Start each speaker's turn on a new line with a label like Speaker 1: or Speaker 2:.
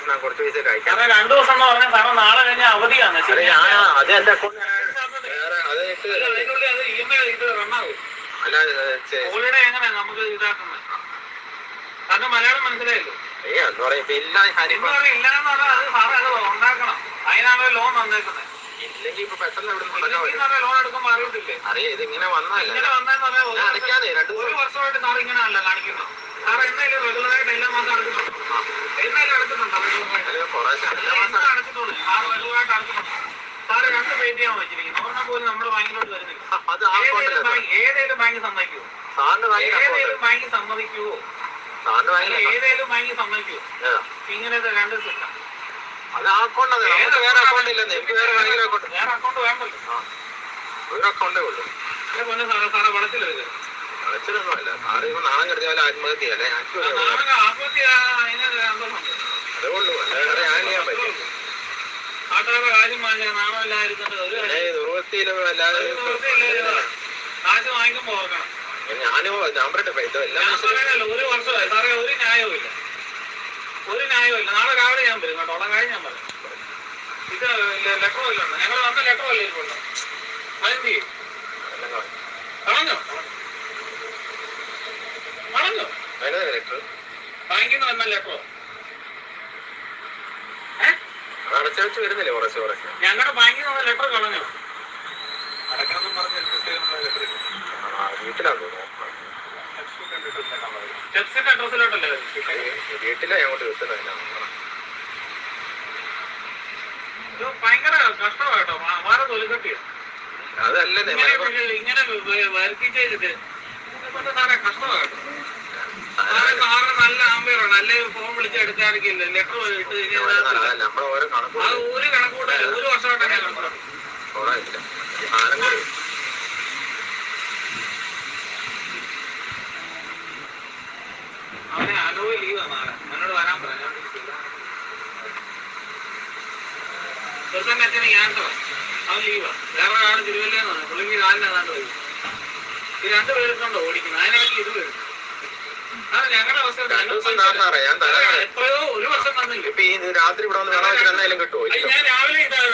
Speaker 1: ഞാൻ കുറച്ച് പൈസ കഴിക്കാം
Speaker 2: സാറേ രണ്ടു ദിവസം എന്ന് പറഞ്ഞാൽ സാറേ നാളെ കഴിഞ്ഞാൽ അവധിയാണ്
Speaker 1: അതെ
Speaker 2: ശരി
Speaker 1: ഞാൻ അത് എന്റെ അക്കൗണ്ട് വേറെ അത് ഇട്ട്
Speaker 2: അതിനുള്ളിൽ അത് ഇ എം ഐ ഇത് റണ്ണാവും
Speaker 1: അല്ല ചെ-
Speaker 2: ഹോളിഡേ എങ്ങനെയാ നമുക്ക് ഇതാക്കുന്നത് കാരണം മലയാളം മനസ്സിലായല്ലോ
Speaker 1: ഏയ് എന്ന് പറയാ ഇപ്പൊ ഇല്ല ഞാനിപ്പോ
Speaker 2: ഇന്ന് പറയും ഇല്ലാന്ന് പറഞ്ഞാൽ അത് സാറേ അത് ഉണ്ടാക്കണം അതിനാണല്ലോ ലോൺ വന്നേക്കുന്നത്
Speaker 1: ഇല്ലെങ്കിൽ ഇപ്പൊ പെട്ടെന്ന് എവിടെ നിന്ന്
Speaker 2: ഇല്ലെങ്കിൽ സാറേ ലോൺ എടുക്കുമ്പോൾ അറിയത്തില്ലേ
Speaker 1: അറിയാം ഇത് ഇങ്ങനെ വന്നതല്ല
Speaker 2: ഇങ്ങനെ വന്നതെന്ന് പറഞ്ഞാൽ ഒരു
Speaker 1: ഞാൻ അടയ്ക്കാതെ രണ്ട്
Speaker 2: ഒരു വർഷമായിട്ട് സാർ ഇങ്ങനെയല്ല കാണിക്കുന്നത് സാർ എന്നാലും റെഗുലറായിട്ട് എല്ലാ മാസം അടക്കുന്നുണ്ട് എന്നാലും അടക്കുന്നുണ്ടോ റെഗുലറായിട്ട്
Speaker 1: ഒരു കുറേശ്ശെ എല്ലാ മാസം
Speaker 2: എന്നാ അടച്ചിട്ടുള്ളൂ സാർ റെഗുലറായിട്ട് അടക്കുന്നുണ്ട് സാറ് രണ്ട് പേ ചെയ്യാൻ വെച്ചിരിക്കുന്നത് ഒരെണ്ണം പോലും നമ്മുടെ ബാങ്കിലോട്ട് വരുന്നില്ല
Speaker 1: അത് ആ
Speaker 2: ഏതേലും
Speaker 1: അക്കൗണ്ടല്ലേ
Speaker 2: ബാങ്ക് ഏതേലും ബാങ്ക് സമ്മതിക്കുമോ
Speaker 1: സാറിന്റെ ബാങ്കിൽ അക്കൗണ്ട്
Speaker 2: ഏതേലും ബാങ്ക് സമ്മതിക്കുമോ
Speaker 1: സാറിന്റെ
Speaker 2: അല്ല
Speaker 1: ബാങ്കിൽ
Speaker 2: ഏതേലും ബാങ്ക് സമ്മതിക്കുമോ ഇങ്ങനത്തെ രണ്ട് സിസ്റ്റം
Speaker 1: അത് ആ അക്കൗണ്ട് അതെ നമുക്ക് വേറെ അക്കൗണ്ട് ഇല്ലെന്ന് എനിക്ക് വേറെ ബാങ്കിൽ അക്കൗണ്ട്
Speaker 2: വേറെ അക്കൗണ്ട് വേണ്ടല്ലോ
Speaker 1: ആ ഒരു അക്കൗണ്ടേ ഉള്ളൂ
Speaker 2: അല്ലെ പൊന്നെ സാറേ സാറേ വളച്ചില്ല ഇത്
Speaker 1: അടച്ചിട്ടൊന്നും അല്ല സാറ് ഇപ്പൊ നാണം കരുതിയ പോലെ ആത്മഹത്യ അല്ലേ എനിക്ക് ഒരു ഉപകാരം.
Speaker 2: നാളെ ആത്മഹത്യ അതിന് സന്തോഷമുണ്ട്
Speaker 1: അതേ ഉള്ളൂ അല്ലാതെ ഞാൻ ചെയ്യാൻ പറ്റും
Speaker 2: നാട്ടുകാരുടെ കാര്യം വാങ്ങിയാൽ നാണമില്ലായിരുന്നിട്ട് ഒരു
Speaker 1: പിന്നെ
Speaker 2: കാര്യം
Speaker 1: ഈ ദുർവൃത്തിയിലും അല്ലാതെ
Speaker 2: ഒരു നിവൃത്തിയില്ല. കാശ് വാങ്ങിക്കുമ്പോ ഓർക്കണം
Speaker 1: ഞാനും ഞാൻ പറയട്ടെ ഇപ്പൊ ഇത് എല്ലാം
Speaker 2: ഞാൻ പറയുന്നല്ലോ ഒരു വർഷമായി സാറേ ഒരു ന്യായവും ഇല്ല ഒരു ന്യായവും ഇല്ല നാളെ രാവിലെ ഞാൻ വരും കേട്ടോ ഉള്ള കാര്യം ഞാൻ പറയാം ഇത് ലെറ്റർ വല്ല ഞങ്ങൾ വന്ന ലെറ്റർ വല്ല ഇരിപ്പുണ്ടോ അതെന്ത് ചെയ്യും കളഞ്ഞോ കളഞ്ഞോ
Speaker 1: അതിന് ലെറ്റർ
Speaker 2: ബാങ്കിൽ നിന്ന് വന്ന ലെറ്ററോ
Speaker 1: അടച്ചടച്ച് വരുന്നില്ലേ കുറച്ച് കുറച്ച്
Speaker 2: ഞങ്ങളുടെ ബാങ്കിൽ നിന്ന് വന്ന ലെറ്റർ കളഞ്ഞോ
Speaker 3: അടക്കണം പറഞ്ഞ് ലെറ്റർ
Speaker 1: ആ വീട്ടിലാന്ന് തോന്നുന്നു
Speaker 2: സ്റ്റെപ്സിന്റെ അഡ്രസ്സിലോട്ടല്ലേ
Speaker 1: ഈ വീട്ടിലാ അങ്ങോട്ട് കിട്ടുന്നില്ല
Speaker 2: ഇത് ഭയങ്കര കഷ്ടമാട്ടോ വേറെ തൊലിക്കട്ടി
Speaker 1: അതല്ലേ
Speaker 2: ഇങ്ങനെ പിന്നെ ഇങ്ങനെ വരുത്തിച്ചേച്ചിട്ട് ഇതൊക്കെ സാറേ കഷ്ടമാട്ടോ സാറ് സാറ് നല്ല ആമ്പയാണ് അല്ലെ ഫോൺ വിളിച്ച് എടുക്കാറില്ല ലെറ്റർ ഇട്ട് കഴിഞ്ഞാൽ
Speaker 1: നമ്മുടെ ഓരോ കണക്ക്
Speaker 2: അത് ഒരു കണക്കൂട്ടല്ല ഒരു വർഷമായിട്ടാണ് ഞാൻ കണക്കൂട്ടുന്നത്
Speaker 1: കൊള്ളാമില്ല സാധനം കൂടി
Speaker 2: അവനെ അലോവ് ലീവാണ് നാളെ എന്നോട് വരാൻ പറയാം ഞാൻ വിളിച്ചില്ല. ചെറുക്കൻ്റെ അച്ഛന് ക്യാൻസർ അവൻ ലീവാ വേറെ ഒരാൾ തിരുവല്ലേന്ന് പുള്ളിക്ക് കാലിന് ഏതാണ്ട് വരും ഈ രണ്ട് പേർക്കുണ്ടോ ഓടിക്കുന്നത് അതിനിടയ്ക്ക് ഇത് വരും അത് ഞങ്ങളുടെ അവസ്ഥ
Speaker 1: രണ്ടു ദിവസം താഴ്ന്ന അറിയാം ഞാൻ തരാം
Speaker 2: എത്രയോ ഒരു വർഷം തന്നില്ല
Speaker 1: ഇപ്പൊ ഈ രാത്രി ഇവിടെ വന്ന് വെള്ളം വെച്ചിട്ട് എന്തായാലും കിട്ടുമോ
Speaker 2: അത്
Speaker 1: ഇല്ല
Speaker 2: ഞാൻ രാവിലെ ഇതാ